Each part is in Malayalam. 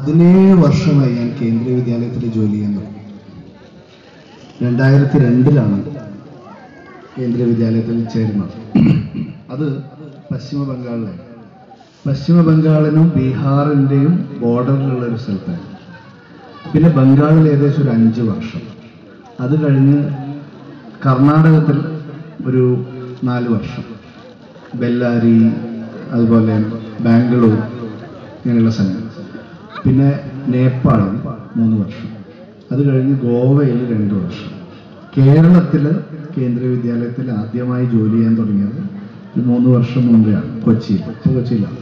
പതിനേഴ് വർഷമായി ഞാൻ കേന്ദ്രീയ വിദ്യാലയത്തിൽ ജോലി ചെയ്യാൻ തുടങ്ങി രണ്ടായിരത്തി രണ്ടിലാണ് കേന്ദ്രീയ വിദ്യാലയത്തിൽ ചേരുന്നത് അത് പശ്ചിമ ബംഗാളിലെ പശ്ചിമ ബംഗാളിനും ബീഹാറിൻ്റെയും ബോർഡറിലുള്ള ഒരു സ്ഥലത്തായിരുന്നു പിന്നെ ബംഗാളിൽ ഏകദേശം ഒരു അഞ്ച് വർഷം അത് കഴിഞ്ഞ് കർണാടകത്തിൽ ഒരു നാല് വർഷം ബെല്ലാരി അതുപോലെ ബാംഗ്ലൂർ ഇങ്ങനെയുള്ള സ്ഥലങ്ങൾ പിന്നെ നേപ്പാളിൽ മൂന്ന് വർഷം അത് കഴിഞ്ഞ് ഗോവയിൽ രണ്ട് വർഷം കേരളത്തിൽ കേന്ദ്രീയ വിദ്യാലയത്തിൽ ആദ്യമായി ജോലി ചെയ്യാൻ തുടങ്ങിയത് ഒരു മൂന്ന് വർഷം മുമ്പെയാണ് കൊച്ചിയിൽ ഇപ്പോൾ കൊച്ചിയിലാണ്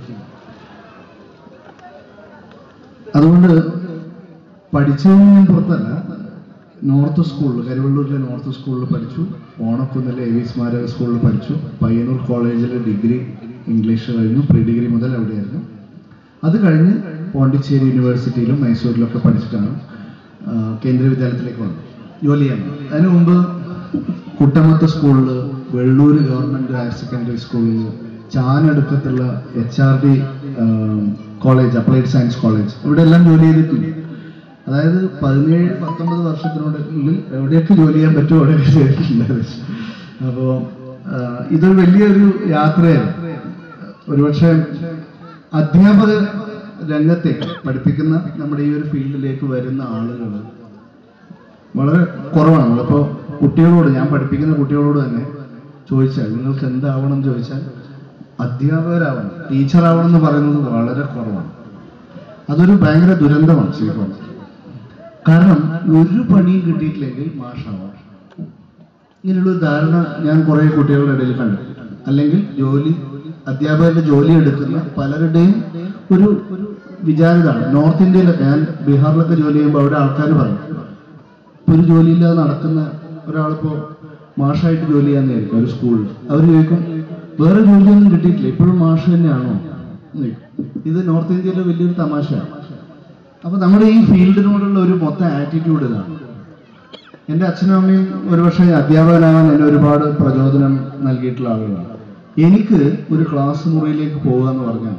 അതുകൊണ്ട് പഠിച്ചതൊന്നും ഞാൻ പുറത്തല്ല നോർത്ത് സ്കൂളിൽ കരുവള്ളൂരിലെ നോർത്ത് സ്കൂളിൽ പഠിച്ചു ഓണക്കുന്നിലെ എ വി സ്മാരക സ്കൂളിൽ പഠിച്ചു പയ്യന്നൂർ കോളേജിൽ ഡിഗ്രി ഇംഗ്ലീഷ് കഴിഞ്ഞു പ്രീ ഡിഗ്രി മുതൽ അവിടെയായിരുന്നു അത് കഴിഞ്ഞ് പോണ്ടിച്ചേരി യൂണിവേഴ്സിറ്റിയിലും മൈസൂരിലൊക്കെ പഠിച്ചിട്ടാണ് ആ, കേന്ദ്രീയ വിദ്യാലയത്തിലേക്ക് വന്നത് ജോലി ചെയ്യാൻ വന്നത്. അതിനു മുമ്പ് കുട്ടമത്ത് സ്കൂളിൽ വെള്ളൂർ ഗവൺമെന്റ് ഹയർ സെക്കൻഡറി സ്കൂളിൽ ചാനടുക്കത്തുള്ള H R D college applied science college ഇവിടെ എല്ലാം ജോലി ചെയ്തിട്ടുണ്ട് അതായത് പതിനേഴ് പത്തൊമ്പത് വർഷത്തിനുള്ളിൽ എവിടെയൊക്കെ ജോലി ചെയ്യാൻ പറ്റുമോ അവിടെയൊക്കെ ചെയ്തിട്ടുണ്ട് അപ്പോൾ ഇതൊരു വലിയൊരു യാത്രയാണ് ഒരുപക്ഷെ അധ്യാപക രംഗത്തേക്ക് പഠിപ്പിക്കുന്ന നമ്മുടെ ഈ ഒരു ഫീൽഡിലേക്ക് വരുന്ന ആളുകൾ വളരെ കുറവാണ് നമ്മളിപ്പോൾ കുട്ടികളോട് ഞാൻ പഠിപ്പിക്കുന്ന കുട്ടികളോട് തന്നെ ചോദിച്ചാൽ നിങ്ങൾക്ക് എന്താവണം എന്ന് ചോദിച്ചാൽ അധ്യാപകരാവണം ടീച്ചറാവണം എന്ന് പറയുന്നത് വളരെ കുറവാണ് അതൊരു ഭയങ്കര ദുരന്തമാണ് ശരിക്കും കാരണം ഒരു പണിയും കിട്ടിയിട്ടില്ലെങ്കിൽ മാഷാവാം ഇങ്ങനെയുള്ള ഒരു ധാരണ ഞാൻ കുറെ കുട്ടികളുടെ ഇടയിൽ കണ്ടു അല്ലെങ്കിൽ ജോലി അധ്യാപകരുടെ ജോലി എടുക്കുന്ന പലരുടെയും ഒരു ഒരു വിചാരിതാണ് നോർത്ത് ഇന്ത്യയിലൊക്കെ ഞാൻ ബീഹാറിലൊക്കെ ജോലി ചെയ്യുമ്പോൾ അവിടെ ആൾക്കാർ പറയും ഇപ്പൊ ഒരു ജോലിയില്ലാതെ നടക്കുന്ന ഒരാളിപ്പോ മാഷായിട്ട് ജോലി ചെയ്യാന്നായിരിക്കും ഒരു സ്കൂളിൽ അവർ ചോദിക്കും വേറെ ജോലിയൊന്നും കിട്ടിയിട്ടില്ല ഇപ്പോഴും മാഷ് തന്നെയാണോ എന്ന് ചോദിക്കും. ഇത് നോർത്ത് ഇന്ത്യയിലെ വലിയൊരു തമാശയാണ് അപ്പൊ നമ്മുടെ ഈ ഫീൽഡിനോടുള്ള ഒരു മൊത്തം ആറ്റിറ്റ്യൂഡ് ഇതാണ് എൻ്റെ അച്ഛനും അമ്മയും ഒരുപക്ഷെ അധ്യാപകനാകാൻ എന്നെ ഒരുപാട് പ്രചോദനം നൽകിയിട്ടുള്ള ആളുകളാണ് എനിക്ക് ഒരു ക്ലാസ് മുറിയിലേക്ക് പോകുക എന്ന് പറഞ്ഞാൽ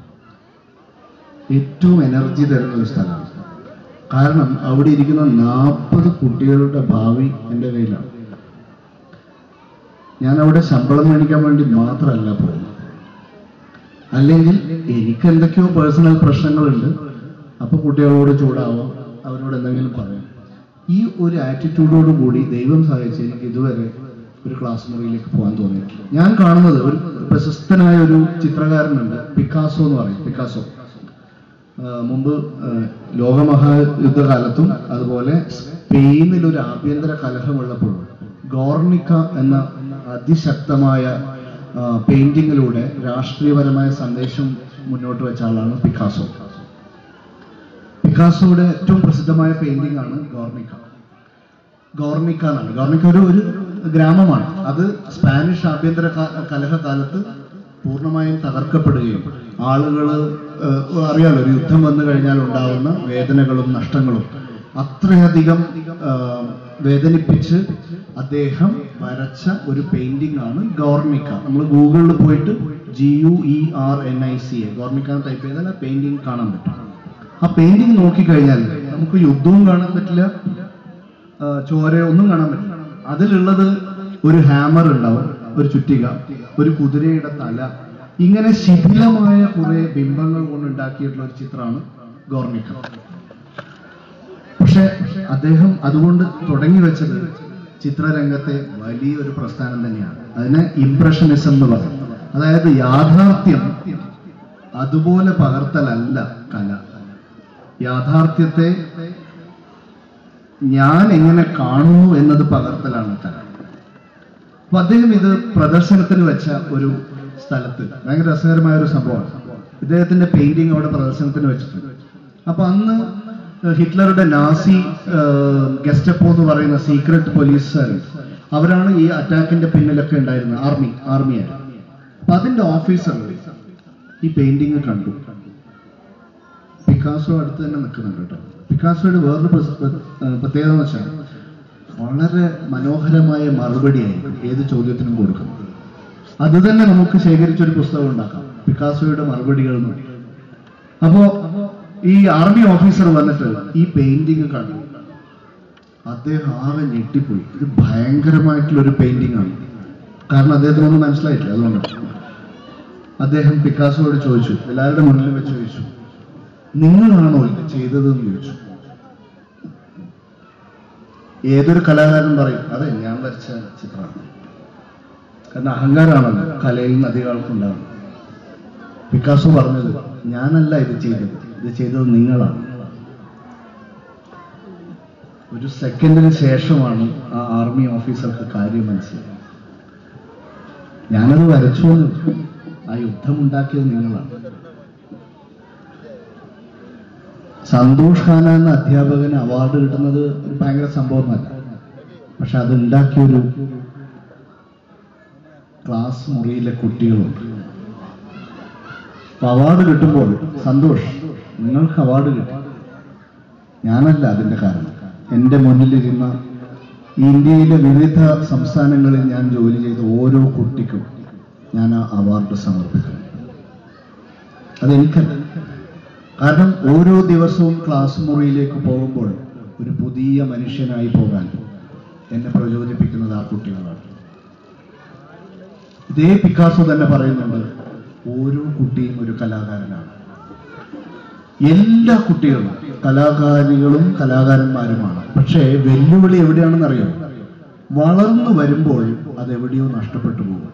ഏറ്റവും എനർജി തരുന്ന ഒരു സ്ഥലമാണ് കാരണം അവിടെ ഇരിക്കുന്ന നാൽപ്പത് കുട്ടികളുടെ ഭാവി എൻ്റെ കയ്യിലാണ് ഞാൻ അവിടെ ശമ്പളം മേടിക്കാൻ വേണ്ടി മാത്രമല്ല പോകുന്നത് അല്ലെങ്കിൽ എനിക്ക് എന്തൊക്കെയോ പേഴ്സണൽ പ്രശ്നങ്ങളുണ്ട് അപ്പൊ കുട്ടികളോട് ചൂടാവാം അവരോട് എന്തെങ്കിലും പറയാം ഈ ഒരു ആറ്റിറ്റ്യൂഡോട് കൂടി ദൈവം സഹായിച്ച് എനിക്ക് ഇതുവരെ ഒരു ക്ലാസ് മുറിയിലേക്ക് പോകാൻ തോന്നിയിട്ടില്ല ഞാൻ കാണുന്നത് ഒരു പ്രശസ്തനായ ഒരു ചിത്രകാരനുണ്ട് പിക്കാസോ എന്ന് പറയും പിക്കാസോ ആ, മുമ്പ് ആ, ലോകമഹായുദ്ധകാലത്തും അതുപോലെ സ്പെയിനിൽ ഒരു ആഭ്യന്തര കലഹമുള്ളപ്പോഴും ഗോർണിക്ക എന്ന അതിശക്തമായ പെയിന്റിങ്ങിലൂടെ രാഷ്ട്രീയപരമായ സന്ദേശം മുന്നോട്ട് വെച്ച ആളാണ് പിക്കാസോ പിക്കാസോയുടെ ഏറ്റവും പ്രസിദ്ധമായ പെയിന്റിംഗ് ആണ് ഗോർണിക്ക ഗോർണിക്ക എന്നാണ് ഗോർണിക്ക ഒരു ഒരു ഗ്രാമമാണ് അത് സ്പാനിഷ് ആഭ്യന്തര ക- കലഹകാലത്ത് പൂർണ്ണമായും തകർക്കപ്പെടുകയും ആളുകൾ അറിയാലോ ഒരു യുദ്ധം വന്നു കഴിഞ്ഞാൽ ഉണ്ടാവുന്ന വേദനകളും നഷ്ടങ്ങളും അത്രയധികം ആ, വേദനിപ്പിച്ച് അദ്ദേഹം വരച്ച ഒരു പെയിന്റിംഗ് ആണ് ഗോർണിക്ക നമ്മൾ ഗൂഗിളിൽ പോയിട്ട് G U E R N I C A Guernica type ചെയ്താൽ ആ പെയിന്റിംഗ് കാണാൻ പറ്റും ആ പെയിന്റിംഗ് നോക്കിക്കഴിഞ്ഞാൽ നമുക്ക് യുദ്ധവും കാണാൻ പറ്റില്ല ആ, ചോരയോ ഒന്നും കാണാൻ പറ്റില്ല അതിലുള്ളത് ഒരു ഹാമർ ഉണ്ടാവും ഒരു ചുറ്റിക ഒരു കുതിരയുടെ തല ഇങ്ങനെ ശിഥിലമായ കുറെ ബിംബങ്ങൾ കൊണ്ട് ഉണ്ടാക്കിയിട്ടുള്ള ഒരു ചിത്രമാണ് ഗോർണിക്ക പക്ഷെ അദ്ദേഹം അതുകൊണ്ട് തുടങ്ങി വെച്ചത് ചിത്രരംഗത്തെ വലിയൊരു പ്രസ്ഥാനം തന്നെയാണ് അതിനെ ഇംപ്രഷനിസം എന്ന് പറയും അതായത് യാഥാർത്ഥ്യം അതുപോലെ പകർത്തലല്ല കല യാഥാർത്ഥ്യത്തെ ഞാൻ എങ്ങനെ കാണുന്നു എന്നത് പകർത്തലാണ് കല അപ്പൊ അദ്ദേഹം ഇത് പ്രദർശനത്തിന് വെച്ച ഒരു സ്ഥലത്ത് ഭയങ്കര രസകരമായ ഒരു സംഭവമാണ് ഇദ്ദേഹത്തിന്റെ പെയിന്റിംഗ് അവിടെ പ്രദർശനത്തിന് വെച്ചിട്ടുണ്ട് അപ്പൊ അന്ന് ഹിറ്റ്ലറുടെ നാസി ഗസ്റ്റപ്പോ എന്ന് പറയുന്ന സീക്രട്ട് പോലീസുകാർ അവരാണ് ഈ അറ്റാക്കിന്റെ പിന്നിലൊക്കെ ഉണ്ടായിരുന്നത് ആർമി ആർമിയായിരുന്നു അപ്പൊ അതിന്റെ ഓഫീസർ ഈ പെയിന്റിംഗ് കണ്ടു പിക്കാസോ അടുത്ത് തന്നെ നിൽക്കുന്നുണ്ട് കേട്ടോ പിക്കാസോയുടെ വേറൊരു പ്രസ്- പ്ര- ഏർ പ്രത്യേകത എന്ന് വെച്ചാൽ വളരെ മനോഹരമായ മറുപടി ആയിരിക്കും ഏത് ചോദ്യത്തിനും കൊടുക്കുന്നത് അത് തന്നെ നമുക്ക് ശേഖരിച്ചൊരു പുസ്തകം ഉണ്ടാക്കാം പിക്കാസോയുടെ മറുപടികൾ എന്ന് പറയും. അപ്പോ ഈ ആർമി ഓഫീസർ വന്നിട്ട് ഈ പെയിന്റിങ് കണ്ടു അദ്ദേഹം ആകെ ഞെട്ടിപ്പോയി ഇത് ഭയങ്കരമായിട്ടുള്ള ഒരു പെയിന്റിംഗ് ആണ് കാരണം അദ്ദേഹത്തിനൊന്നും മനസ്സിലായിട്ടില്ല അതുകൊണ്ട് അദ്ദേഹം പിക്കാസോയോട് ചോദിച്ചു എല്ലാവരുടെ മുന്നിൽ വെച്ച് ചോദിച്ചു നിങ്ങളാണോ ഇത് ചെയ്തതെന്ന് ചോദിച്ചു ഏതൊരു കലാകാരൻ പറയും അതെ ഞാൻ വരച്ച ചിത്രമാണ് കാരണം അഹങ്കാരമാണല്ലോ കലയിൽ നിന്ന് അധികം ആൾക്കുണ്ടാകും പിക്കാസോ പറഞ്ഞത് ഞാനല്ല ഇത് ചെയ്തത് ഇത് ചെയ്തത് നിങ്ങളാണ് ഒരു സെക്കൻഡിന് ശേഷമാണ് ആ ആർമി ഓഫീസർക്ക് കാര്യം മനസ്സിലായത് ഞാനത് വരച്ചു എന്ന് വെച്ചു. ആ യുദ്ധം ഉണ്ടാക്കിയത് നിങ്ങളാണ് സന്തോഷ് ഖാന എന്ന അധ്യാപകന് അവാർഡ് കിട്ടുന്നത് ഒരു ഭയങ്കര സംഭവമല്ല പക്ഷെ അത് ഉണ്ടാക്കിയൊരു ക്ലാസ് മുറിയിലെ കുട്ടികളുണ്ട് അപ്പൊ അവാർഡ് കിട്ടുമ്പോൾ സന്തോഷ് നിങ്ങൾക്ക് അവാർഡ് കിട്ടി ഞാനല്ല അതിന്റെ കാരണം എൻ്റെ മുന്നിലിരുന്ന ഇന്ത്യയിലെ വിവിധ സംസ്ഥാനങ്ങളിൽ ഞാൻ ജോലി ചെയ്ത ഓരോ കുട്ടിക്കും ഞാൻ ആ അവാർഡ് സമർപ്പിക്കുന്നു അതെനിക്കല്ല കാരണം ഓരോ ദിവസവും ക്ലാസ് മുറിയിലേക്ക് പോകുമ്പോൾ ഒരു പുതിയ മനുഷ്യനായി പോകാൻ എന്നെ പ്രചോദിപ്പിക്കുന്നത് ആ കുട്ടികളാണ് ഇതേ പിക്കാസോ തന്നെ പറയുന്നുണ്ട് ഓരോ കുട്ടിയും ഒരു കലാകാരനാണ് എല്ലാ കുട്ടികളും കലാകാരികളും കലാകാരന്മാരുമാണ് പക്ഷേ വെല്ലുവിളി എവിടെയാണെന്ന് അറിയോ വളർന്നു വരുമ്പോൾ അത് എവിടെയോ നഷ്ടപ്പെട്ടു പോകും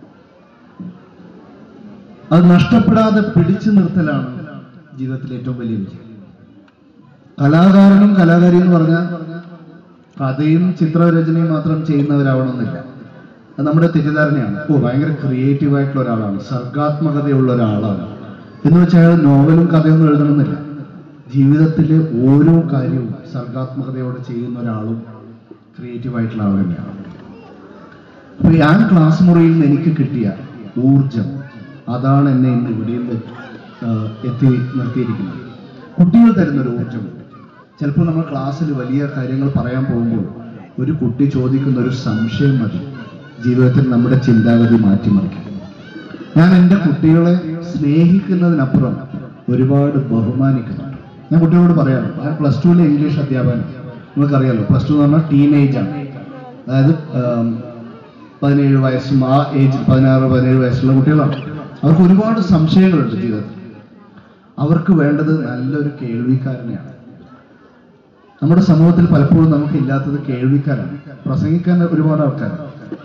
അത് നഷ്ടപ്പെടാതെ പിടിച്ചു നിർത്തലാണ് ജീവിതത്തിലെ ഏറ്റവും വലിയ വിജയം കലാകാരനും കലാകാരി എന്ന് പറഞ്ഞാൽ കഥയും ചിത്രരചനയും മാത്രം ചെയ്യുന്നവരാവണമെന്നില്ല അത് നമ്മുടെ തെറ്റിദ്ധാരണയാണ് ഓ ഭയങ്കര ക്രിയേറ്റീവ് ആയിട്ടുള്ള ഒരാളാണ് സർഗാത്മകതയുള്ള ഒരാളാണ് എന്ന് വെച്ചാൽ അയാൾ നോവലും കഥയൊന്നും എഴുതണമെന്നില്ല ജീവിതത്തിലെ ഓരോ കാര്യവും സർഗാത്മകതയോടെ ചെയ്യുന്ന ഒരാളും ക്രിയേറ്റീവ് ആയിട്ടുള്ള ആൾ തന്നെയാണ് അപ്പൊ ഞാൻ ക്ലാസ് മുറിയിൽ നിന്ന് എനിക്ക് കിട്ടിയ ഊർജം അതാണ് എന്നെ ഇന്ന് ഇവിടെയും ആ, എത്തി നിർത്തിയിരിക്കുന്നത് കുട്ടികൾ തരുന്നൊരു ഊർജമുണ്ട് ചിലപ്പോൾ നമ്മൾ ക്ലാസ്സിൽ വലിയ കാര്യങ്ങൾ പറയാൻ പോകുമ്പോൾ ഒരു കുട്ടി ചോദിക്കുന്ന ഒരു സംശയം മതി ജീവിതത്തിൽ നമ്മുടെ ചിന്താഗതി മാറ്റിമറിക്കും ഞാൻ എൻ്റെ കുട്ടികളെ സ്നേഹിക്കുന്നതിനപ്പുറം ഒരുപാട് ബഹുമാനിക്കുന്നുണ്ട് ഞാൻ കുട്ടികളോട് പറയാറ് ഞാൻ പ്ലസ് ടുവിലെ ഇംഗ്ലീഷ് അധ്യാപകൻ നിങ്ങൾക്കറിയാലോ പ്ലസ് ടു എന്ന് പറഞ്ഞാൽ ടീനേജ് ആണ് അതായത് ആം, പതിനേഴ് വയസ്സും ആ ഏജ് പതിനാറ് പതിനേഴ് വയസ്സുള്ള കുട്ടികളാണ് അവർക്ക് ഒരുപാട് സംശയങ്ങളുണ്ട് ജീവിതത്തിൽ അവർക്ക് വേണ്ടത് നല്ലൊരു കേൾവിക്കാരനെയാണ് നമ്മുടെ സമൂഹത്തിൽ പലപ്പോഴും നമുക്ക് ഇല്ലാത്തത് കേൾവിക്കാരാണ് പ്രസംഗിക്കാൻ ഒരുപാട് ആൾക്കാരാണ്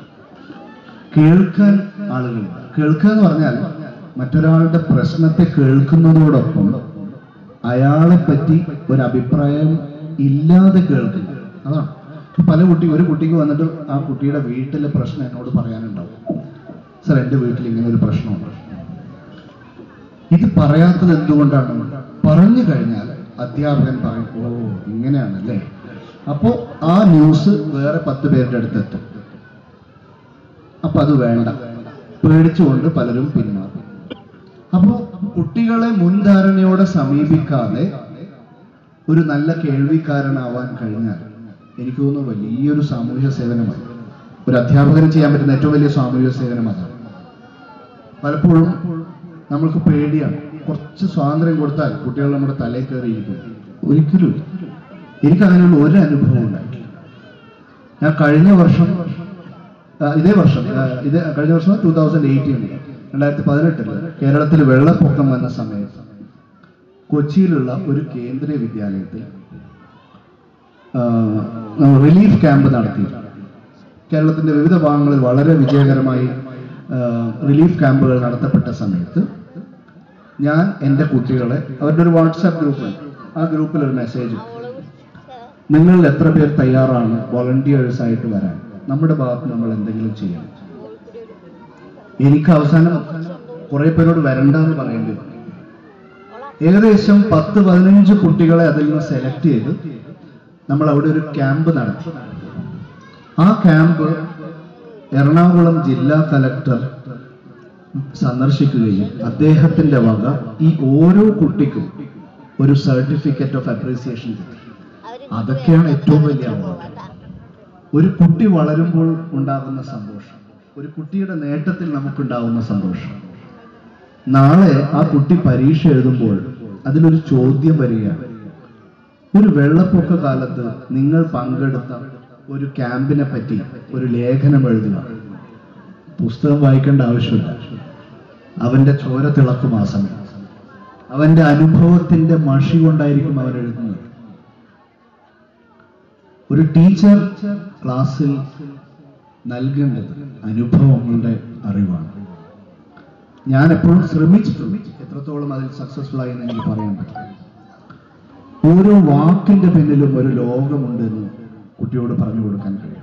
കേൾക്കാൻ ആളുകളുണ്ട് കേൾക്കുക എന്ന് പറഞ്ഞാൽ മറ്റൊരാളുടെ പ്രശ്നത്തെ കേൾക്കുന്നതോടൊപ്പം അയാളെ പറ്റി ഒരു അഭിപ്രായം ഇല്ലാതെ കേൾക്കുക അതാണ് ഇപ്പൊ പല കുട്ടി ഒരു കുട്ടിക്ക് വന്നിട്ട് ആ കുട്ടിയുടെ വീട്ടിലെ പ്രശ്നം എന്നോട് പറയാനുണ്ടാവും സർ എൻ്റെ വീട്ടിൽ ഇങ്ങനെ ഒരു പ്രശ്നമുണ്ട് ഇത് പറയാത്തത് എന്തുകൊണ്ടാണ് പറഞ്ഞു കഴിഞ്ഞാൽ അധ്യാപകൻ പറയും ഓ ഇങ്ങനെയാണല്ലേ അപ്പോ ആ ന്യൂസ് വേറെ പത്ത് പേരുടെ അടുത്തെത്തും അപ്പൊ അത് വേണ്ട പേടിച്ചുകൊണ്ട് പലരും പിന്മാറും അപ്പോ കുട്ടികളെ മുൻധാരണയോടെ സമീപിക്കാതെ ഒരു നല്ല കേൾവിക്കാരനാവാൻ കഴിഞ്ഞാൽ എനിക്ക് തോന്നുന്നു വലിയൊരു സാമൂഹ്യ സേവനമാണ് ഒരു അധ്യാപകന് ചെയ്യാൻ പറ്റുന്ന ഏറ്റവും വലിയ സാമൂഹ്യ സേവനം അതാണ് പലപ്പോഴും നമ്മൾക്ക് പേടിയാണ് കുറച്ച് സ്വാതന്ത്ര്യം കൊടുത്താൽ കുട്ടികൾ നമ്മുടെ തലയിൽ കയറിയിരിക്കും ഒരിക്കലും ഇല്ല. എനിക്ക് അങ്ങനെയുള്ള ഒരു അനുഭവം ഉണ്ടായിട്ടില്ല ഞാൻ കഴിഞ്ഞ വർഷം ആ, ഇതേ വർഷം ആ, ഇത് കഴിഞ്ഞ വർഷം ടൂ തൗസൻഡ് എയ്റ്റീൻ രണ്ടായിരത്തി പതിനെട്ടില് കേരളത്തിൽ വെള്ളപ്പൊക്കം വന്ന സമയത്ത് കൊച്ചിയിലുള്ള ഒരു കേന്ദ്രീയ വിദ്യാലയത്തിൽ ആ, നമ്മൾ റിലീഫ് ക്യാമ്പ് നടത്തി കേരളത്തിന്റെ വിവിധ ഭാഗങ്ങളിൽ വളരെ വിജയകരമായി ആ, റിലീഫ് ക്യാമ്പുകൾ നടത്തപ്പെട്ട സമയത്ത് ഞാൻ എൻ്റെ കുട്ടികളെ അവരുടെ ഒരു വാട്സാപ്പ് ഗ്രൂപ്പുണ്ട് ആ ഗ്രൂപ്പിൽ ഒരു മെസ്സേജ് നിങ്ങളിൽ എത്ര പേർ തയ്യാറാണ് വോളണ്ടിയേഴ്സ് ആയിട്ട് വരാൻ നമ്മുടെ ഭാഗത്ത് നമ്മൾ എന്തെങ്കിലും ചെയ്യണം എനിക്ക് അവസാനം കുറെ പേരോട് വരണ്ട എന്ന് പറയേണ്ടി വന്നു ഏകദേശം പത്ത് പതിനഞ്ച് കുട്ടികളെ അതിൽ നിന്ന് സെലക്ട് ചെയ്ത് നമ്മൾ അവിടെ ഒരു ക്യാമ്പ് നടത്തി ആ ക്യാമ്പ് എറണാകുളം ജില്ലാ കലക്ടർ സന്ദർശിക്കുകയും അദ്ദേഹത്തിന്റെ വക ഈ ഓരോ കുട്ടിക്കും ഒരു സർട്ടിഫിക്കറ്റ് ഓഫ് അപ്രീസിയേഷൻ കിട്ടി അതൊക്കെയാണ് ഏറ്റവും വലിയ അവാർഡ് ഒരു കുട്ടി വളരുമ്പോൾ ഉണ്ടാകുന്ന സന്തോഷം ഒരു കുട്ടിയുടെ നേട്ടത്തിൽ നമുക്കുണ്ടാകുന്ന സന്തോഷം നാളെ ആ കുട്ടി പരീക്ഷ എഴുതുമ്പോൾ അതിലൊരു ചോദ്യം വരികയാണ് ഒരു വെള്ളപ്പൊക്ക കാലത്ത് നിങ്ങൾ പങ്കെടുത്ത ഒരു ക്യാമ്പിനെ പറ്റി ഒരു ലേഖനം എഴുതുക പുസ്തകം വായിക്കേണ്ട ആവശ്യമില്ല അവന്റെ ചോര തിളക്കും ആ സമയം അവന്റെ അനുഭവത്തിന്റെ മഷി കൊണ്ടായിരിക്കും അവൻ എഴുതുന്നത് ഒരു ടീച്ചർ ക്ലാസ്സിൽ നൽകേണ്ടത് അനുഭവങ്ങളുടെ അറിവാണ് ഞാൻ എപ്പോഴും ശ്രമിച്ചിട്ടുണ്ട് എത്രത്തോളം അതിൽ സക്സസ്ഫുൾ ആയി എന്ന് എനിക്ക് പറയാൻ പറ്റും ഓരോ വാക്കിന്റെ പിന്നിലും ഒരു ലോകമുണ്ടെന്ന് കുട്ടിയോട് പറഞ്ഞു കൊടുക്കാൻ കഴിയും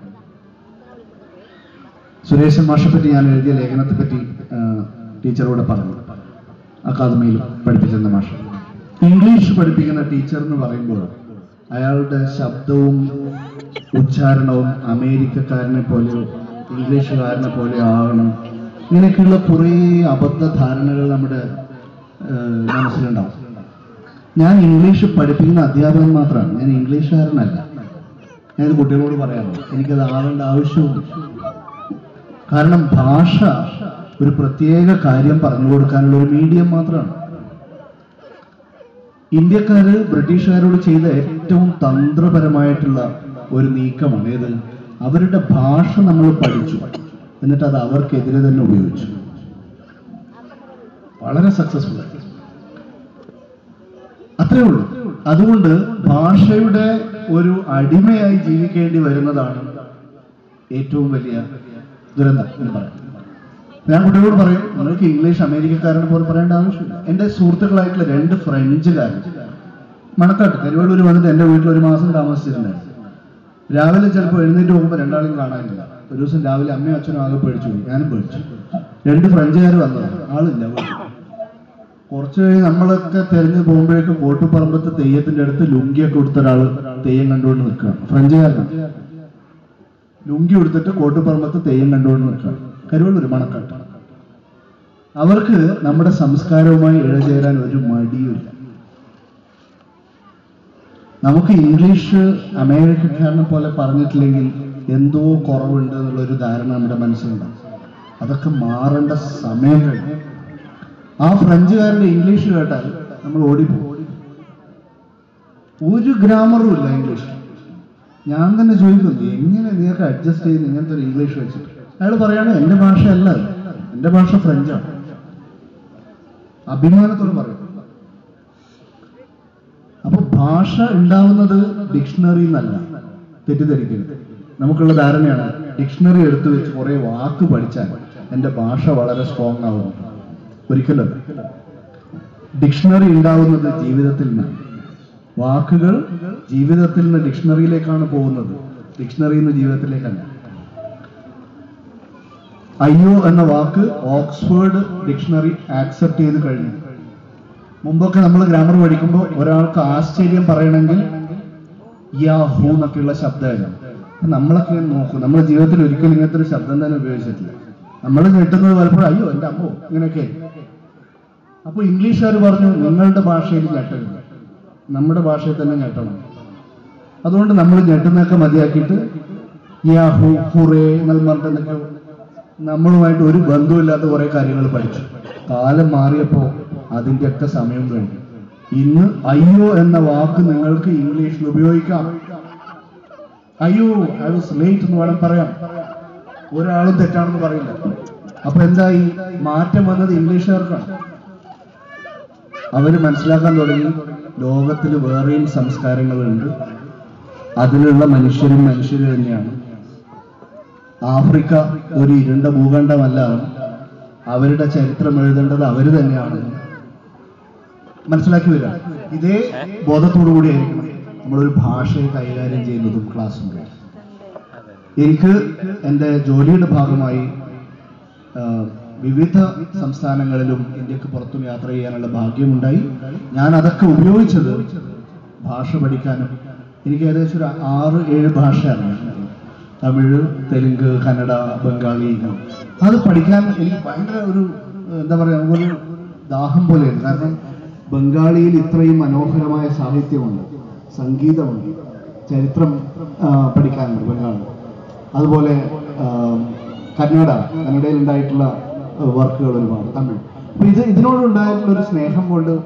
സുരേഷൻ മാഷെ പറ്റി ഞാൻ എഴുതിയ ലേഖനത്തെ പറ്റി ആ, ടീച്ചറോട് പറഞ്ഞു അക്കാദമിയിൽ പഠിപ്പിച്ചിരുന്ന മാഷ ഇംഗ്ലീഷ് പഠിപ്പിക്കുന്ന ടീച്ചർ എന്ന് പറയുമ്പോൾ അയാളുടെ ശബ്ദവും ഉച്ചാരണവും അമേരിക്കക്കാരനെ പോലെയോ ഇംഗ്ലീഷുകാരനെ പോലെയോ ആകണം ഇങ്ങനെയൊക്കെയുള്ള കുറേ അബദ്ധ ധാരണകൾ നമ്മുടെ ആ, മനസ്സിലുണ്ടാവും ഞാൻ ഇംഗ്ലീഷ് പഠിപ്പിക്കുന്ന അധ്യാപകൻ മാത്രമാണ് ഞാൻ ഇംഗ്ലീഷുകാരനല്ല ഞാനിത് കുട്ടികളോട് പറയാറുണ്ട് എനിക്കത് ആവേണ്ട ആവശ്യവുമില്ല കാരണം ഭാഷ ഒരു പ്രത്യേക കാര്യം പറഞ്ഞു കൊടുക്കാനുള്ള ഒരു മീഡിയം മാത്രമാണ് ഇന്ത്യക്കാര് ബ്രിട്ടീഷുകാരോട് ചെയ്ത ഏറ്റവും തന്ത്രപരമായിട്ടുള്ള ഒരു നീക്കമാണ് ഏത് അവരുടെ ഭാഷ നമ്മൾ പഠിച്ചു എന്നിട്ട് അത് അവർക്കെതിരെ തന്നെ ഉപയോഗിച്ചു വളരെ സക്സസ്ഫുൾ ആയി അത്രേ ഉള്ളൂ അതുകൊണ്ട് ഭാഷയുടെ ഒരു അടിമയായി ജീവിക്കേണ്ടി വരുന്നതാണ് ഏറ്റവും വലിയ ദുരന്തം എന്ന് പറയാം ഞാൻ കുട്ടികളോട് പറയും നിങ്ങൾക്ക് ഇംഗ്ലീഷ് അമേരിക്കക്കാരനെ പോലെ പറയേണ്ട ആവശ്യമില്ല എൻ്റെ സുഹൃത്തുക്കളായിട്ടുള്ള രണ്ട് ഫ്രഞ്ചുകാരൻ മണക്കാട്ട് കരുവള്ളൂർ വന്നിട്ട് എൻ്റെ വീട്ടിൽ ഒരു മാസം താമസിച്ചിട്ടുണ്ടായിരുന്നു രാവിലെ ചിലപ്പോൾ എഴുന്നേറ്റ് പോകുമ്പോൾ രണ്ടാളും കാണാനില്ല ഒരു ദിവസം രാവിലെ അമ്മയും അച്ഛനും ആകെ പേടിച്ചു പോയി ഞാനും പേടിച്ചു രണ്ട് ഫ്രഞ്ചുകാർ വന്നതാണ് ആളില്ല വീട്ടിൽ കുറച്ച് കഴിഞ്ഞ് നമ്മളൊക്കെ തെരഞ്ഞു പോകുമ്പോഴേക്കും കോട്ടുപറമ്പത്ത് തെയ്യത്തിന്റെ അടുത്ത് ലുങ്കിയൊക്കെ കൊടുത്ത ഒരാൾ തെയ്യം കണ്ടുകൊണ്ട് നിൽക്കുകയാണ് ഫ്രഞ്ചുകാരനാണ് ലുങ്കി കൊടുത്തിട്ട് കോട്ടുപറമ്പത്ത് തെയ്യം കണ്ടുകൊണ്ട് നിൽക്കുകയാണ് കരുവള്ളൂർ മണക്കാട്ട് അവർക്ക് നമ്മുടെ സംസ്കാരവുമായി ഇഴചേരാൻ ഒരു മടിയുമില്ല നമുക്ക് ഇംഗ്ലീഷ് അമേരിക്കക്കാരനെ പോലെ പറഞ്ഞിട്ടില്ലെങ്കിൽ എന്തോ കുറവുണ്ട് എന്നുള്ള ഒരു ധാരണ നമ്മുടെ മനസ്സിലുണ്ടാവും അതൊക്കെ മാറേണ്ട സമയം കഴിഞ്ഞു ആ ഫ്രഞ്ചുകാരുടെ ഇംഗ്ലീഷ് കേട്ടാൽ നമ്മൾ ഓടിപ്പോകും ഒരു ഗ്രാമറും ഇല്ല ഇംഗ്ലീഷ് ഞാൻ തന്നെ ചോദിക്കുന്നു എങ്ങനെ നീയൊക്കെ അഡ്ജസ്റ്റ് ചെയ്യുന്ന ഇങ്ങനത്തെ ഒരു ഇംഗ്ലീഷ് വെച്ചിട്ട് അയാൾ പറയാണ് എന്റെ ഭാഷ അല്ല അത്. എന്റെ ഭാഷ ഫ്രഞ്ചാണ് അഭിമാനത്തോട് പറയും അപ്പൊ ഭാഷ ഉണ്ടാവുന്നത് ഡിക്ഷണറി എന്നല്ല തെറ്റിദ്ധരിക്കരുത് നമുക്കുള്ള ധാരണയാണ് ഡിക്ഷണറി എടുത്തു വെച്ച് കുറെ വാക്ക് പഠിച്ചാൽ എന്റെ ഭാഷ വളരെ സ്ട്രോങ് ആവും ഒരിക്കലല്ല ഡിക്ഷണറി ഉണ്ടാവുന്നത് ജീവിതത്തിൽ നിന്നാണ് വാക്കുകൾ ജീവിതത്തിൽ നിന്ന് ഡിക്ഷണറിയിലേക്കാണ് പോകുന്നത് ഡിക്ഷണറിയിൽ നിന്ന് ജീവിതത്തിലേക്കല്ല അയ്യോ എന്ന വാക്ക് ഓക്സ്ഫോർഡ് ഡിക്ഷണറി ആക്സെപ്റ്റ് ചെയ്ത് കഴിഞ്ഞു മുമ്പൊക്കെ നമ്മൾ ഗ്രാമർ പഠിക്കുമ്പോൾ ഒരാൾക്ക് ആശ്ചര്യം പറയണമെങ്കിൽ യാ ഹൂ എന്നൊക്കെയുള്ള ശബ്ദമായിരുന്നു അപ്പൊ നമ്മളൊക്കെ നോക്കും നമ്മുടെ ജീവിതത്തിൽ ഒരിക്കലും ഇങ്ങനത്തെ ഒരു ശബ്ദം തന്നെ ഉപയോഗിച്ചിട്ടില്ല നമ്മൾ ഞെട്ടുന്നത് പലപ്പോഴും അയ്യോ എൻ്റെ അമ്മോ ഇങ്ങനെയൊക്കെ അപ്പൊ ഇംഗ്ലീഷുകാർ പറഞ്ഞു നിങ്ങളുടെ ഭാഷയിൽ ഞെട്ടരുത് നമ്മുടെ ഭാഷയിൽ തന്നെ ഞെട്ടണം അതുകൊണ്ട് നമ്മൾ ഞെട്ടുന്നതൊക്കെ മതിയാക്കിയിട്ട് യാ ഹു ഹുറേ എന്നൊക്കെ പറഞ്ഞിട്ട് എന്തൊക്കെയോ നമ്മളുമായിട്ട് ഒരു ബന്ധമില്ലാത്ത കുറെ കാര്യങ്ങൾ പഠിച്ചു കാലം മാറിയപ്പോ അതിൻ്റെയൊക്കെ സമയം കഴിഞ്ഞു ഇന്ന് അയ്യോ എന്ന വാക്ക് നിങ്ങൾക്ക് ഇംഗ്ലീഷിൽ ഉപയോഗിക്കാം അയ്യോ ഐ വാസ് ലേറ്റ് എന്ന് വേണം പറയാം ഒരാളും തെറ്റാണെന്ന് പറയില്ല അപ്പൊ എന്തായി മാറ്റം വന്നത് ഇംഗ്ലീഷുകാർക്കാണ് അവര് മനസ്സിലാക്കാൻ തുടങ്ങി ലോകത്തിൽ വേറെയും സംസ്കാരങ്ങളുണ്ട് അതിലുള്ള മനുഷ്യരും മനുഷ്യർ തന്നെയാണ് ആഫ്രിക്ക ഒരു ഇരുണ്ട ഭൂഖണ്ഡമല്ല അവരുടെ ചരിത്രം എഴുതേണ്ടത് അവര് തന്നെയാണ് മനസ്സിലാക്കി വരിക ഇതേ ബോധത്തോടു കൂടിയായിരിക്കണം നമ്മളൊരു ഭാഷയെ കൈകാര്യം ചെയ്യുന്നതും ക്ലാസ് മുറിയിൽ എനിക്ക് എൻ്റെ ജോലിയുടെ ഭാഗമായി ആ, വിവിധ സംസ്ഥാനങ്ങളിലും ഇന്ത്യക്ക് പുറത്തും യാത്ര ചെയ്യാനുള്ള ഭാഗ്യമുണ്ടായി ഞാൻ അതൊക്കെ ഉപയോഗിച്ചത് ഭാഷ പഠിക്കാനും എനിക്ക് ഏകദേശം ഒരു ആറ് ഏഴ് ഭാഷ അറിയാം തമിഴ് തെലുങ്ക് കന്നഡ ബംഗാളി അത് പഠിക്കാൻ എനിക്ക് ഭയങ്കര ഒരു എന്താ പറയുക ഒരു ദാഹം പോലെയാണ് കാരണം ബംഗാളിയിൽ ഇത്രയും മനോഹരമായ സാഹിത്യമുണ്ട് സംഗീതമുണ്ട് ചരിത്രം ആ, പഠിക്കാനുണ്ട് ബംഗാളിൽ അതുപോലെ ആ, കന്നഡ കന്നഡയിൽ ഉണ്ടായിട്ടുള്ള വർക്കുകൾ ഒരുപാട് തമിഴ് അപ്പൊ ഇത് ഇതിനോടുണ്ടായിട്ടുള്ള ഒരു സ്നേഹം കൊണ്ട്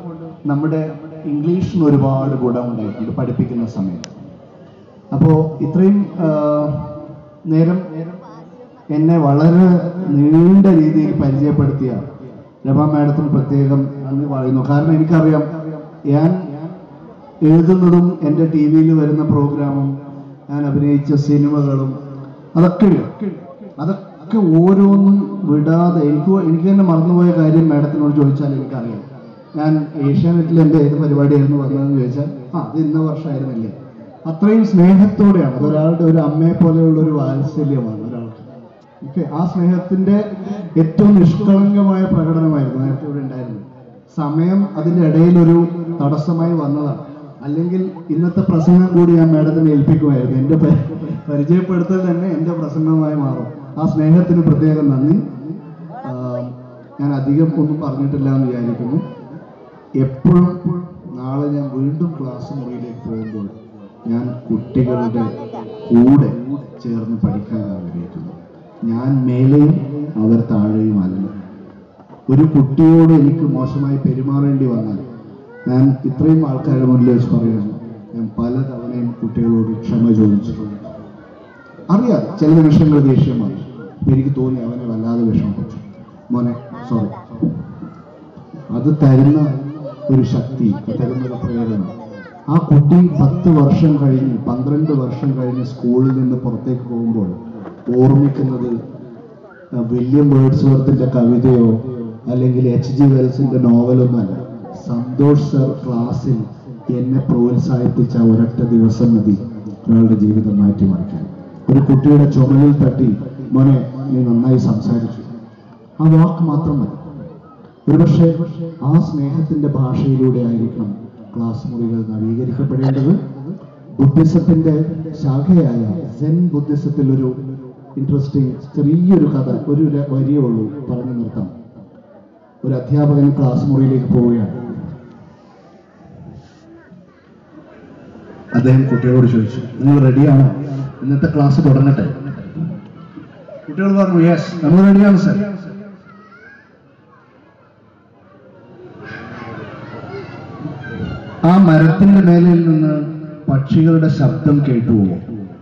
നമ്മുടെ ഇംഗ്ലീഷിന് ഒരുപാട് ഗുണമുണ്ടായിട്ടുണ്ട് പഠിപ്പിക്കുന്ന സമയത്ത് അപ്പോൾ ഇത്രയും ആ, നേരം എന്നെ വളരെ നീണ്ട രീതിയിൽ പരിചയപ്പെടുത്തിയ രമ മാഡത്തിന് പ്രത്യേകം നന്ദി പറയുന്നു കാരണം എനിക്കറിയാം ഞാൻ എഴുതുന്നതും എൻ്റെ ടി വിയിൽ വരുന്ന പ്രോഗ്രാമും ഞാൻ അഭിനയിച്ച സിനിമകളും അതൊക്കെ ഉണ്ട്. അതൊക്കെ ഓരോന്നും വിടാതെ എനിക്ക് എനിക്ക് തന്നെ മറന്നുപോയ കാര്യം മാഡത്തിനോട് ചോദിച്ചാൽ എനിക്കറിയാം ഞാൻ ഏഷ്യാനെറ്റിൽ എൻ്റെ ഏത് പരിപാടിയായിരുന്നു വന്നതെന്ന് ചോദിച്ചാൽ ആ അത് ഇന്ന വർഷമായിരുന്നില്ലേ അത്രയും സ്നേഹത്തോടെയാണ് അതൊരാളുടെ ഒരു അമ്മയെ പോലെയുള്ള ഒരു വാത്സല്യമാണ് ഒരാൾക്ക് ഓക്കെ ആ സ്നേഹത്തിന്റെ ഏറ്റവും നിഷ്കളങ്കമായ പ്രകടനമായിരുന്നു നേരത്തെ ഇവിടെ ഉണ്ടായിരുന്നത് സമയം അതിന്റെ ഇടയിൽ ഒരു തടസ്സമായി വന്നതാണ് അല്ലെങ്കിൽ ഇന്നത്തെ പ്രസംഗം കൂടി ഞാൻ മേഡത്തിനെ ഏൽപ്പിക്കുമായിരുന്നു എൻ്റെ പ- പരിചയപ്പെടുത്തൽ തന്നെ എൻ്റെ പ്രസംഗമായി മാറും ആ സ്നേഹത്തിന് പ്രത്യേകം നന്ദി ആ, ഞാൻ അധികം ഒന്നും പറഞ്ഞിട്ടില്ല എന്ന് വിചാരിക്കുന്നു എപ്പോഴും നാളെ ഞാൻ വീണ്ടും ക്ലാസ് മുറിയിലേക്ക് പോകുമ്പോൾ ഞാൻ കുട്ടികളുടെ കൂടെ ചേർന്ന് പഠിക്കാൻ ആഗ്രഹിക്കുന്നു ഞാൻ മേലെയും അവർ താഴെയുമല്ല ഒരു കുട്ടിയോട് എനിക്ക് മോശമായി പെരുമാറേണ്ടി വന്നാൽ ഞാൻ ഇത്രയും ആൾക്കാരുടെ മുന്നിൽ വെച്ച് പറയുന്നു ഞാൻ പല തവണയും കുട്ടികളോട് ക്ഷമ ചോദിച്ചിട്ടുണ്ട് അറിയാം ചില നിമിഷങ്ങൾ ദേഷ്യമാണ് എനിക്ക് തോന്നി അവനെ വല്ലാതെ വിഷമിപ്പിച്ചു മോനെ സോറി അത് തരുന്ന ഒരു ശക്തി തരുന്ന ഒരു പ്രേരണ ആ കുട്ടി പത്ത് വർഷം കഴിഞ്ഞ് പന്ത്രണ്ട് വർഷം കഴിഞ്ഞ് സ്കൂളിൽ നിന്ന് പുറത്തേക്ക് പോകുമ്പോൾ ഓർമ്മിക്കുന്നത് ആ, വില്യം വേർഡ്സ്വർത്തിന്റെ കവിതയോ അല്ലെങ്കിൽ എച്ച് ജി വെൽസിന്റെ നോവലൊന്നുമല്ല സന്തോഷ് സർ ക്ലാസ്സിൽ എന്നെ പ്രോത്സാഹിപ്പിച്ച ഒരൊറ്റ ദിവസം മതി ഒരാളുടെ ജീവിതം മാറ്റിമറിക്കാൻ ഒരു കുട്ടിയുടെ ചുമലിൽ തട്ടി മോനെ നീ നന്നായി സംസാരിച്ചു ആ വാക്ക് മാത്രം മതി ഒരുപക്ഷെ ആ സ്നേഹത്തിന്റെ ഭാഷയിലൂടെ ആയിരിക്കണം ക്ലാസ് മുറികൾ നവീകരിക്കപ്പെടേണ്ടത് ബുദ്ധിസത്തിന്റെ ശാഖയായ സെൻ ബുദ്ധിസത്തിൽ ഒരു ഇൻട്രസ്റ്റിംഗ് ചെറിയൊരു കഥ ഒരു ര- വരിയേ ഉള്ളൂ പറഞ്ഞു നിർത്താം ഒരു അധ്യാപകൻ ക്ലാസ് മുറിയിലേക്ക് പോവുകയാണ് അദ്ദേഹം കുട്ടികളോട് ചോദിച്ചു നിങ്ങൾ റെഡിയാണോ ഇന്നത്തെ ക്ലാസ് തുടങ്ങട്ടെ കുട്ടികൾ പറഞ്ഞു യെസ് നമ്മൾ റെഡിയാണ് സർ ആ മരത്തിന്റെ മേലയിൽ നിന്ന് പക്ഷികളുടെ ശബ്ദം കേട്ടുപോകും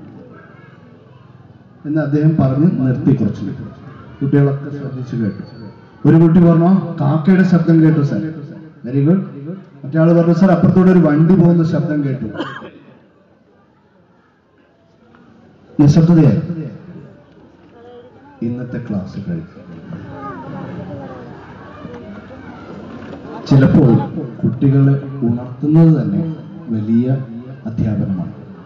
എന്ന് അദ്ദേഹം പറഞ്ഞ് നിർത്തി കുറച്ചു കുട്ടികളൊക്കെ ശ്രദ്ധിച്ചു കേട്ടു ഒരു കുട്ടി പറഞ്ഞു കാക്കയുടെ ശബ്ദം കേട്ടു സാർ വെരി ഗുഡ് മറ്റേ ആള് പറഞ്ഞു സാർ അപ്പുറത്തൂടെ ഒരു വണ്ടി പോകുന്ന ശബ്ദം കേട്ടു നിശബ്ദതയായി ഇന്നത്തെ ക്ലാസ് കഴിഞ്ഞു ചിലപ്പോൾ കുട്ടികളെ ഉണർത്തുന്നത് തന്നെ വലിയ അധ്യാപനമാണ്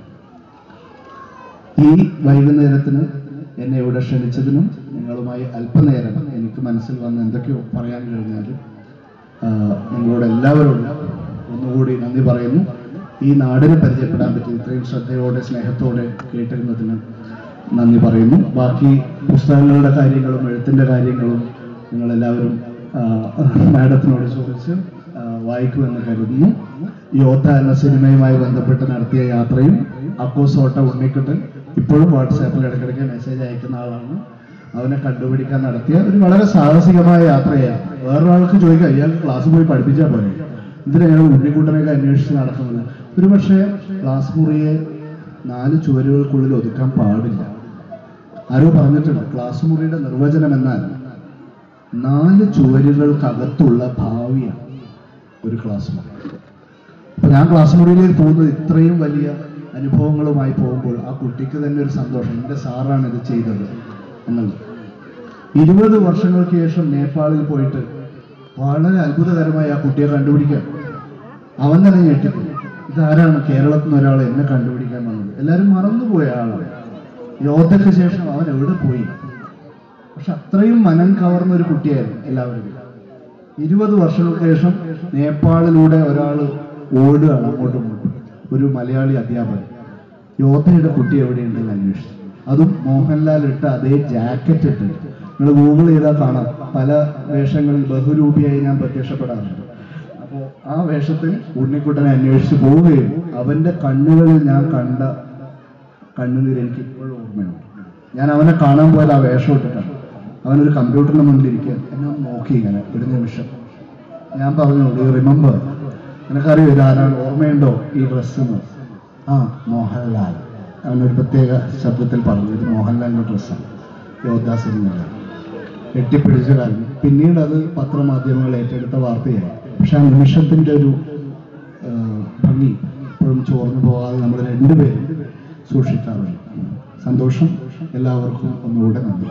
ഈ വൈകുന്നേരത്തിന് എന്നെ ഇവിടെ ക്ഷണിച്ചതിനും നിങ്ങളുമായി അല്പനേരം എനിക്ക് മനസ്സിൽ വന്ന് എന്തൊക്കെയോ പറയാൻ കഴിഞ്ഞാലും ആ, നിങ്ങളോട് എല്ലാവരോടും ഒന്നുകൂടി നന്ദി പറയുന്നു ഈ നാടിനെ പരിചയപ്പെടാൻ പറ്റി ഇത്രയും ശ്രദ്ധയോടെ സ്നേഹത്തോടെ കേട്ടിരുന്നതിന് നന്ദി പറയുന്നു ബാക്കി പുസ്തകങ്ങളുടെ കാര്യങ്ങളും എഴുത്തിൻ്റെ കാര്യങ്ങളും നിങ്ങളെല്ലാവരും ആ, മാഡത്തിനോട് ചോദിച്ച് ആ, വായിക്കുമെന്ന് കരുതുന്നു യോദ്ധ എന്ന സിനിമയുമായി ബന്ധപ്പെട്ട് നടത്തിയ യാത്രയും അക്കോസോട്ട ഉണ്ണിക്കുട്ടൻ ഇപ്പോഴും വാട്സാപ്പിൽ ഇടയ്ക്കിടയ്ക്ക് മെസ്സേജ് അയക്കുന്ന ആളാണ് അവനെ കണ്ടുപിടിക്കാൻ നടത്തിയ ഒരു വളരെ സാഹസികമായ യാത്രയായിരുന്നു വേറൊരാൾക്ക് ചോദിക്കാം ഇയാൾക്ക് ക്ലാസ് പോയി പഠിപ്പിച്ചാൽ പോലെ എന്തിനാ ഞങ്ങൾ ഉണ്ണിക്കുട്ടനെയൊക്കെ അന്വേഷിച്ച് നടക്കുന്നത് ഒരു പക്ഷേ ക്ലാസ് മുറിയെ നാല് ചുവരുകൾക്കുള്ളിൽ ഒതുക്കാൻ പാടില്ല ആരോ പറഞ്ഞിട്ടുണ്ട് ക്ലാസ് മുറിയുടെ നിർവചനം എന്നാൽ നാല് ചുവരുകൾക്കകത്തുള്ള ഭാവിയാണ് ഒരു ക്ലാസ് മുറി അപ്പൊ ഞാൻ ക്ലാസ് മുറിയിലേക്ക് പോകുന്നത് ഇത്രയും വലിയ അനുഭവങ്ങളുമായി പോകുമ്പോൾ ആ കുട്ടിക്ക് തന്നെ ഒരു സന്തോഷം എൻ്റെ സാറാണ് ഇത് ചെയ്തത് എന്നുള്ളത് ഇരുപത് വർഷങ്ങൾക്ക് ശേഷം നേപ്പാളിൽ പോയിട്ട് വളരെ അത്ഭുതകരമായി ആ കുട്ടിയെ കണ്ടുപിടിക്കാൻ അവൻ തന്നെ ഞെട്ടിപ്പോയി ഇതാരാണ് കേരളത്തിൽ നിന്ന് ഒരാൾ എന്നെ കണ്ടുപിടിക്കാൻ വന്നത് എല്ലാവരും മറന്നുപോയ ആളാണ് യോദ്ധയ്ക്ക് ശേഷം അവൻ എവിടെ പോയി പക്ഷെ അത്രയും മനം കവർന്ന ഒരു കുട്ടിയായിരുന്നു എല്ലാവരും ഇരുപത് വർഷങ്ങൾക്ക് ശേഷം നേപ്പാളിലൂടെ ഒരാൾ ഓടുകയാണ് അങ്ങോട്ടും ഇങ്ങോട്ടും ഒരു മലയാളി അധ്യാപകൻ യോദ്ധയുടെ കുട്ടി എവിടെയുണ്ടെന്ന് അന്വേഷിച്ചു അതും മോഹൻലാൽ ഇട്ട അതേ ജാക്കറ്റ് ഇട്ട് നിങ്ങൾ ഗൂഗിൾ ചെയ്താൽ കാണാം പല വേഷങ്ങളിൽ ബഹുരൂപിയായി ഞാൻ പ്രത്യക്ഷപ്പെടാറുണ്ട് അപ്പോൾ ആ വേഷത്തിൽ ഉണ്ണിക്കുട്ടനെ അന്വേഷിച്ച് പോവുകയും അവന്റെ കണ്ണുകളിൽ ഞാൻ കണ്ട കണ്ണുനീർ എനിക്ക് ഇപ്പോഴും ഓർമ്മയുണ്ട് ഞാൻ അവനെ കാണാൻ പോയത് ആ വേഷം ഇട്ടിട്ടാണ് അവനൊരു കമ്പ്യൂട്ടറിന്റെ മുന്നിൽ ഇരിക്കുക എന്നെ ഒന്ന് നോക്കി ഇങ്ങനെ ഒരു നിമിഷം ഞാൻ പറഞ്ഞു ഡു റിമെമ്പർ നിനക്കറിയോ ഇതാരാണ് ഓർമ്മയുണ്ടോ ഈ ഡ്രസ്സ് എന്ന് ആ മോഹൻലാൽ അവനൊരു പ്രത്യേക ശബ്ദത്തിൽ പറഞ്ഞു ഇത് മോഹൻലാലിൻ്റെ ഡ്രസ്സാണ് യോദ്ധാസ് എന്നില്ല കെട്ടിപ്പിടിച്ചു കരഞ്ഞു പിന്നീട് അത് പത്രമാധ്യമങ്ങൾ ഏറ്റെടുത്ത വാർത്തയായി പക്ഷെ ആ നിമിഷത്തിൻ്റെ ഒരു ആ, ഭംഗി ഇപ്പോഴും ചോർന്നു പോകാതെ നമ്മൾ രണ്ടുപേരും സൂക്ഷിക്കാറുണ്ട് സന്തോഷം എല്ലാവർക്കും ഒന്നുകൂടെ നന്ദി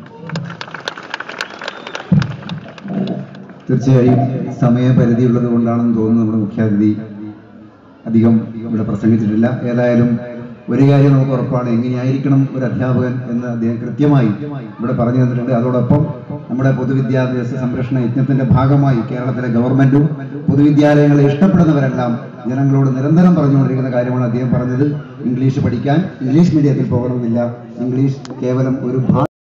തീർച്ചയായും സമയപരിധിയുള്ളത് കൊണ്ടാണെന്ന് തോന്നുന്നു നമ്മുടെ മുഖ്യാതിഥി അധികം ഇവിടെ പ്രസംഗിച്ചിട്ടില്ല ഏതായാലും ഒരു കാര്യം നമുക്ക് ഉറപ്പാണ് എങ്ങനെയായിരിക്കണം ഒരു അധ്യാപകൻ എന്ന് അദ്ദേഹം കൃത്യമായി ഇവിടെ പറഞ്ഞു തന്നിട്ടുണ്ട് അതോടൊപ്പം നമ്മുടെ പൊതുവിദ്യാഭ്യാസ സംരക്ഷണ യജ്ഞത്തിന്റെ ഭാഗമായി കേരളത്തിലെ ഗവൺമെന്റും പൊതുവിദ്യാലയങ്ങളെ ഇഷ്ടപ്പെടുന്നവരെല്ലാം ജനങ്ങളോട് നിരന്തരം പറഞ്ഞുകൊണ്ടിരിക്കുന്ന കാര്യമാണ് അദ്ദേഹം പറഞ്ഞത് ഇംഗ്ലീഷ് പഠിക്കാൻ ഇംഗ്ലീഷ് മീഡിയത്തിൽ പോകണമെന്നില്ല ഇംഗ്ലീഷ് കേവലം ഒരു ഭാ